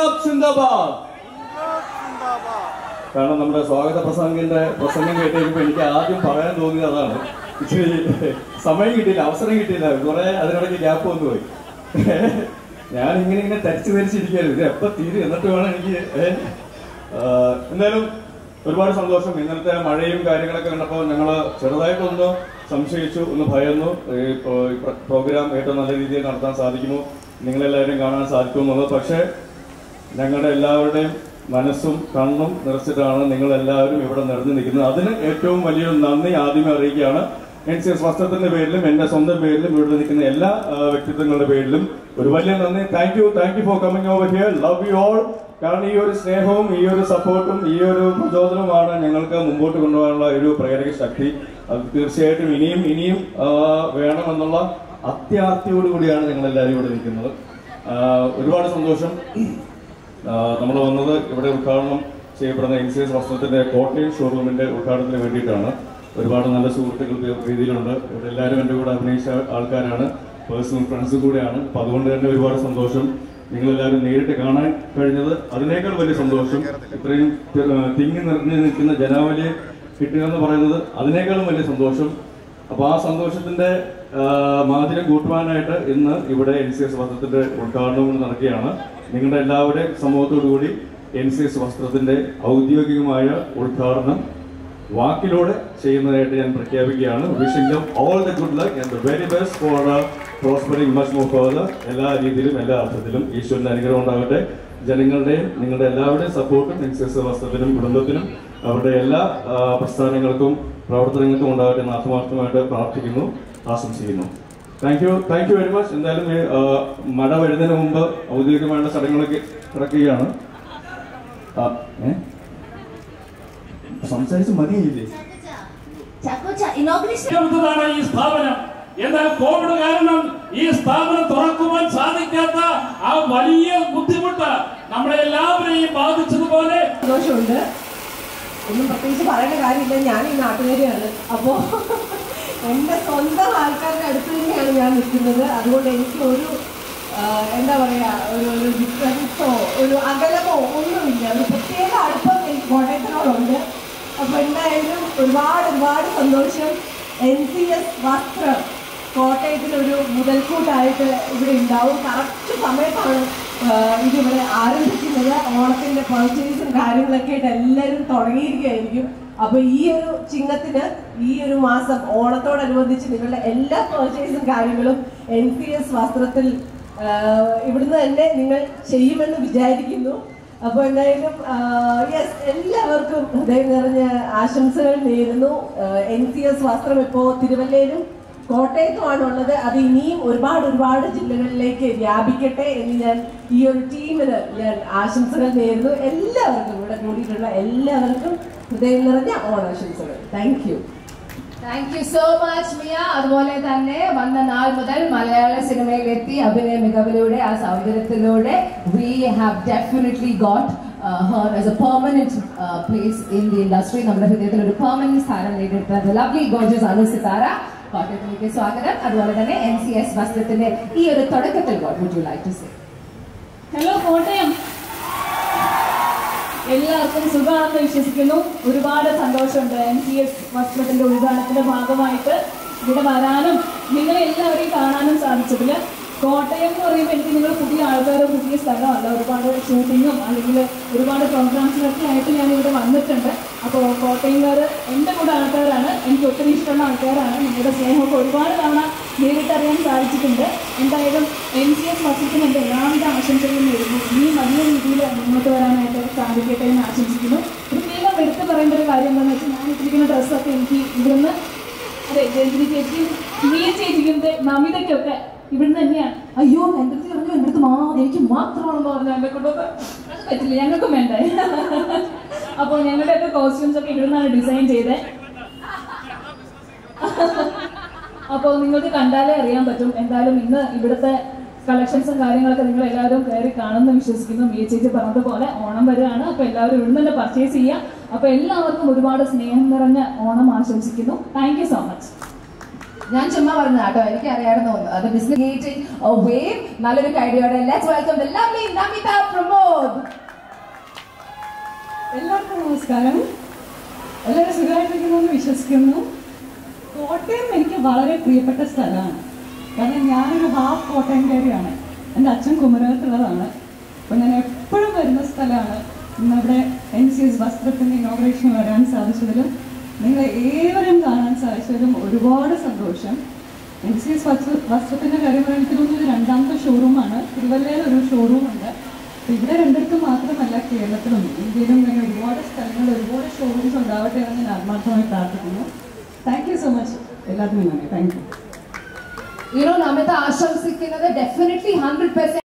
ഇൻക്ലാബ് സിന്ദാബാദ് കാരണം നമ്മുടെ സ്വാഗത പ്രസംഗന്റെ പ്രസംഗം കേട്ടുകഴിഞ്ഞപ്പോൾ എനിക്ക് ആദ്യം പറയാൻ തോന്നിയത് അതാണ് ഇച്ചിരി സമയം കിട്ടിയില്ല അവസരം കിട്ടിയില്ല കുറെ അതിനിടയ്ക്ക് ഗ്യാപ്പ് വന്നു പോയി ഞാൻ ഇങ്ങനെ ഇങ്ങനെ തരിച്ചു ധരിച്ചിരിക്കുകയായിരുന്നു ഇത് എപ്പോ തീരും എന്നിട്ട് വേണം എനിക്ക് ഏ, ആ, എന്തായാലും ഒരുപാട് സന്തോഷം ഇന്നലത്തെ മഴയും കാര്യങ്ങളൊക്കെ കണ്ടപ്പോൾ ഞങ്ങൾ ചെറുതായിട്ടൊന്ന് സംശയിച്ചു ഒന്ന് ഭയന്നു ഈ പ്രോ- ഈ പ്ര- പ്രോഗ്രാം ഏറ്റവും നല്ല രീതിയിൽ നടത്താൻ സാധിക്കുമോ നിങ്ങളെല്ലാവരും കാണാൻ സാധിക്കുമെന്നുള്ളത് പക്ഷേ ഞങ്ങളുടെ എല്ലാവരുടെയും മനസ്സും കണ്ണും നിറച്ചിട്ടാണ് നിങ്ങൾ എല്ലാവരും ഇവിടെ നിറഞ്ഞു നിൽക്കുന്നത് അതിന് ഏറ്റവും വലിയൊരു നന്ദി ആദ്യമേ അറിയിക്കുകയാണ് എൻ സി എസ് വസ്ത്രത്തിന്റെ പേരിലും എന്റെ സ്വന്തം പേരിലും ഇവിടെ നിൽക്കുന്ന എല്ലാ ആ, വ്യക്തിത്വങ്ങളുടെ പേരിലും ഒരു വലിയ നന്ദി thank you thank you for coming over here love you all കാരണം ഈ ഒരു സ്നേഹവും ഈ ഒരു സപ്പോർട്ടും ഈ ഒരു പ്രചോദനവുമാണ് ഞങ്ങൾക്ക് മുമ്പോട്ട് കൊണ്ടുപോകാനുള്ള ഒരു പ്രേരക ശക്തി അത് തീർച്ചയായിട്ടും ഇനിയും ഇനിയും ആ, വേണമെന്നുള്ള അത്യാർത്ഥിയോടുകൂടിയാണ് ഞങ്ങൾ എല്ലാവരും ഇവിടെ നിൽക്കുന്നത് ആ, ഒരുപാട് സന്തോഷം നമ്മൾ വന്നത് ഇവിടെ ഉദ്ഘാടനം ചെയ്യപ്പെടുന്ന എൻ സി എസ് വസ്ത്രത്തിന്റെ കോട്ടയം ഷോറൂമിന്റെ ഉദ്ഘാടനത്തിന് വേണ്ടിയിട്ടാണ് ഒരുപാട് നല്ല സുഹൃത്തുക്കൾ വേ- വേദിയിലുണ്ട് ഇവിടെ എല്ലാവരും എൻ്റെ കൂടെ അഭിനയിച്ച ആൾക്കാരാണ് പേഴ്സണൽ ഫ്രണ്ട്സും കൂടെയാണ് അപ്പൊ അതുകൊണ്ട് തന്നെ ഒരുപാട് സന്തോഷം നിങ്ങളെല്ലാവരും നേരിട്ട് കാണാൻ കഴിഞ്ഞത് അതിനേക്കാൾ വലിയ സന്തോഷം ഇത്രയും തി- ആ, തിങ്ങി നിറഞ്ഞു നിൽക്കുന്ന ജനാവലിയെ കിട്ടുക എന്ന് പറയുന്നത് അതിനേക്കാളും വലിയ സന്തോഷം അപ്പൊ ആ സന്തോഷത്തിന്റെ ആ, മാധുര്യം കൂട്ടുവാനായിട്ട് ഇന്ന് ഇവിടെ എൻ സി എസ് വസ്ത്രത്തിന്റെ ഉദ്ഘാടനം കൊണ്ട് നടക്കുകയാണ് നിങ്ങളുടെ എല്ലാവരുടെയും സമൂഹത്തോടുകൂടി എൻ സി എസ് വസ്ത്രത്തിന്റെ ഔദ്യോഗികമായ ഉദ്ഘാടനം വാക്കിലൂടെ ചെയ്യുന്നതായിട്ട് ഞാൻ പ്രഖ്യാപിക്കുകയാണ് wishing them all the good luck and the very best for prospering much more further എല്ലാ രീതിയിലും എല്ലാ അർത്ഥത്തിലും ഈശ്വരന്റെ അനുഗ്രഹം ഉണ്ടാകട്ടെ ജനങ്ങളുടെയും നിങ്ങളുടെ എല്ലാവരുടെയും സപ്പോർട്ടും എൻ സി എസ് വസ്ത്രത്തിനും കുടുംബത്തിനും അവരുടെ എല്ലാ ആ, പ്രസ്ഥാനങ്ങൾക്കും പ്രവർത്തനങ്ങൾക്കും ഉണ്ടാകട്ടെ എന്ന് ആത്മാർത്ഥമായിട്ട് പ്രാർത്ഥിക്കുന്നു ആശംസിക്കുന്നു thank you thank you very much എന്തായാലും ഈ, ആ, മഴ വരുന്നതിന് മുമ്പ് ഔദ്യോഗികമായുള്ള ചടങ്ങുകളൊക്കെ കിടക്കുകയാണ് ആ, ഏ? സംസാരിച്ച് മതിയില്ലേ ചക്കോച്ച ഇനോഗ്രേഷൻ ഏറ്റെടുത്തതാണ് ഈ സ്ഥാപനം എന്നാൽ കോവിഡ് കാരണം ഈ സ്ഥാപനം തുറക്കുവാൻ സാധിക്കാത്ത ആ വലിയ ബുദ്ധിമുട്ട് നമ്മളെ എല്ലാവരെയും ബാധിച്ചതുപോലെ സന്തോഷമുണ്ട് ഒന്നും പ്രത്യേകിച്ച് പറയേണ്ട കാര്യമില്ല ഞാൻ ഈ നാട്ടുകാരിയാണ് അപ്പോൾ എൻ്റെ സ്വന്തം ആൾക്കാരുടെ അടുത്ത് തന്നെയാണ് ഞാൻ നിൽക്കുന്നത് അതുകൊണ്ട് എനിക്ക് ഒരു ആ, എന്താ പറയുക ഒരു ഒരു ഡിഫറൻസോ ഒരു അകലമോ ഒന്നുമില്ല ഒരു പ്രത്യേക അടുപ്പം എനിക്ക് കോട്ടയത്തിനോടുണ്ട് അപ്പോൾ എന്തായാലും ഒരുപാട് ഒരുപാട് സന്തോഷം എൻ സി എസ് വസ്ത്രം കോട്ടയത്തിലൊരു മുതൽക്കൂട്ടായിട്ട് ഇവിടെ ഉണ്ടാവും കറക്റ്റ് സമയത്താണ് ആഹ് ഇതിവിടെ ആരംഭിക്കുന്നത് ഓണത്തിന്റെ പർച്ചേസും കാര്യങ്ങളൊക്കെ ആയിട്ട് എല്ലാവരും തുടങ്ങിയിരിക്കുകയായിരിക്കും അപ്പൊ ഈ ഒരു ചിങ്ങത്തിന് ഈ ഒരു മാസം ഓണത്തോടനുബന്ധിച്ച് നിങ്ങളുടെ എല്ലാ പർച്ചേസും കാര്യങ്ങളും എൻ സി എസ് വസ്ത്രത്തിൽ ആഹ് ഇവിടുന്ന് തന്നെ നിങ്ങൾ ചെയ്യുമെന്ന് വിചാരിക്കുന്നു അപ്പൊ എന്തായാലും യെസ് എല്ലാവർക്കും ഹൃദയം നിറഞ്ഞ ആശംസകൾ നേരുന്നു എൻ സി എസ് വസ്ത്രം ഇപ്പോ തിരുവല്ലയിലും കോട്ടയത്തുമാണ് ഉള്ളത് അത് ഇനിയും ഒരുപാട് ഒരുപാട് ജില്ലകളിലേക്ക് വ്യാപിക്കട്ടെ എന്ന് ഞാൻ ഈ ഒരു ടീമിന് ഞാൻ ആശംസകൾ നേരുന്നു എല്ലാവർക്കും ഇവിടെ കൂടിയിട്ടുള്ള എല്ലാവർക്കും ഹൃദയം നിറഞ്ഞ ഓണാശംസകൾ thank you thank you so much Miya അതുപോലെ തന്നെ വന്ന നാൾ മുതൽ മലയാള സിനിമയിൽ എത്തി അഭിനയ മികവിലൂടെ ആ സൗന്ദര്യത്തിലൂടെ we have definitely got her as a permanent place in the industry നമ്മുടെ ഹൃദയത്തിൽ ഒരു പെർമനന്റ് സ്ഥാനം നേടിയെടുത്ത ലവ്ലി ഗോർജസ് അനു സിതാര കോട്ടയത്തിലേക്ക് സ്വാഗതം അതുപോലെ തന്നെ എൻ സി എസ് വസ്ത്രത്തിന്റെ ഈ ഒരു തുടക്കത്തിൽ what would you like to say hello Kottayam എല്ലാവർക്കും സുഖമാണെന്ന് വിശ്വസിക്കുന്നു ഒരുപാട് സന്തോഷമുണ്ട് എൻ സി എസ് വസ്ത്രത്തിന്റെ ഉദ്ഘാടനത്തിന്റെ ഭാഗമായിട്ട് ഇവിടെ വരാനും നിങ്ങളെ എല്ലാവരെയും കാണാനും സാധിച്ചതിൽ കോട്ടയം എന്ന് പറയുമ്പോൾ എനിക്ക് നിങ്ങൾ പുതിയ ആൾക്കാരോ പുതിയ സ്ഥലമല്ല ഒരുപാട് ഷൂട്ടിങ്ങും അല്ലെങ്കിൽ ഒരുപാട് പ്രോഗ്രാംസിനൊക്കെ ആയിട്ട് ഞാൻ ഇവിടെ വന്നിട്ടുണ്ട് അപ്പോൾ കോട്ടയംകാർ എൻ്റെ കൂടെ ആൾക്കാരാണ് എനിക്ക് ഒത്തിരി ഇഷ്ടമുള്ള ആൾക്കാരാണ് നിങ്ങളുടെ സ്നേഹമൊക്കെ ഒരുപാട് തവണ നേരിട്ടറിയാൻ സാധിച്ചിട്ടുണ്ട് എന്തായാലും എൻ സി എസ് വസ്ത്രത്തിന് എൻ്റെ എല്ലാവിധ ആശംസകളും നേരുന്നു ഇനിയും വലിയ രീതിയിൽ മുന്നോട്ട് വരാനായിട്ട് സാധിക്കട്ടെ എന്ന് ആശംസിക്കുന്നു പ്രത്യേകം എടുത്തു പറയേണ്ട ഒരു കാര്യം എന്താണെന്ന് വെച്ചാൽ ഞാൻ ഇട്ടിരിക്കുന്ന ഡ്രസ്സൊക്കെ എനിക്ക് ഇവിടുന്ന് അതെ രഞ്ജിനി ചേച്ചിയും നീ ചേച്ചിക്കും നമിതയ്ക്കൊക്കെ ഇവിടുന്ന് തന്നെയാണ് അയ്യോ എൻ്റെ അടുത്ത് പറഞ്ഞു എൻ്റെ അടുത്ത് മാ എനിക്ക് മാത്രമാണെന്ന് പറഞ്ഞു എന്നെ കൊണ്ടൊക്കെ അത് പറ്റില്ല ഞങ്ങൾക്കും വേണ്ടേ അപ്പോൾ ഞങ്ങളുടെയൊക്കെ കോസ്റ്റ്യൂംസ് ഒക്കെ ഇവിടുന്നാണ് ഡിസൈൻ ചെയ്തത് അപ്പോൾ നിങ്ങൾക്ക് കണ്ടാലേ അറിയാൻ പറ്റും എന്തായാലും ഇന്ന് ഇവിടുത്തെ കളക്ഷൻസും കാര്യങ്ങളൊക്കെ നിങ്ങൾ എല്ലാവരും കയറി കാണുമെന്ന് വിശ്വസിക്കുന്നു മീ ചേച്ചി പറഞ്ഞതുപോലെ ഓണം വരികയാണ് അപ്പോൾ എല്ലാവരും ഇവിടെ തന്നെ പർച്ചേസ് ചെയ്യാം അപ്പോൾ എല്ലാവർക്കും ഒരുപാട് സ്നേഹം നിറഞ്ഞ ഓണം ആശംസിക്കുന്നു താങ്ക് യു സോ മച്ച് ഞാൻ ചുമ്മാ പറഞ്ഞു കേട്ടോ എനിക്ക് അറിയാമായിരുന്നു അത് ബിസിനസ് വേവ് നല്ലൊരു കൈഡിയോടെ let's welcome the lovely Namitha Pramod എല്ലാവർക്കും നമസ്കാരം എല്ലാവരും സുഖമായിട്ടിരിക്കുന്നു എന്ന് വിശ്വസിക്കുന്നു കോട്ടയം എനിക്ക് വളരെ പ്രിയപ്പെട്ട സ്ഥലമാണ് കാരണം ഞാനൊരു ഹാഫ് കോട്ടയംകാരിയാണ് എൻ്റെ അച്ഛൻ കുമരകത്തുള്ളതാണ് അപ്പോൾ ഞാൻ എപ്പോഴും വരുന്ന സ്ഥലമാണ് ഇന്ന് അവിടെ എൻ സി എസ് വസ്ത്രത്തിൻ്റെ ഇനോഗ്രേഷൻ വരാൻ സാധിച്ചതിലും നിങ്ങളെ ഏവരും കാണാൻ സാധിച്ചതിലും ഒരുപാട് സന്തോഷം എൻ സി എസ് വസ്ത്ര വസ്ത്രത്തിൻ്റെ കാര്യം പറയാൻ എനിക്ക് തോന്നുന്നു ഇത് രണ്ടാമത്തെ ഷോറൂമാണ് തിരുവല്ലയിൽ ഒരു ഷോറൂമുണ്ട് അപ്പോൾ ഇവിടെ രണ്ടിടത്തും മാത്രമല്ല കേരളത്തിലും ഇന്ത്യയിലും ഇങ്ങനെ ഒരുപാട് സ്ഥലങ്ങളിൽ ഒരുപാട് ഷോറൂംസ് ഉണ്ടാവട്ടെ എന്ന് ഞാൻ ആത്മാർത്ഥമായി പ്രാർത്ഥിക്കുന്നു താങ്ക് യു സോ മച്ച് എല്ലാത്തിനും നന്ദി താങ്ക് യു യുനോ നമിത ആശംസിക്കുന്നത് ഡെഫിനറ്റ്ലി ഹൺഡ്രഡ്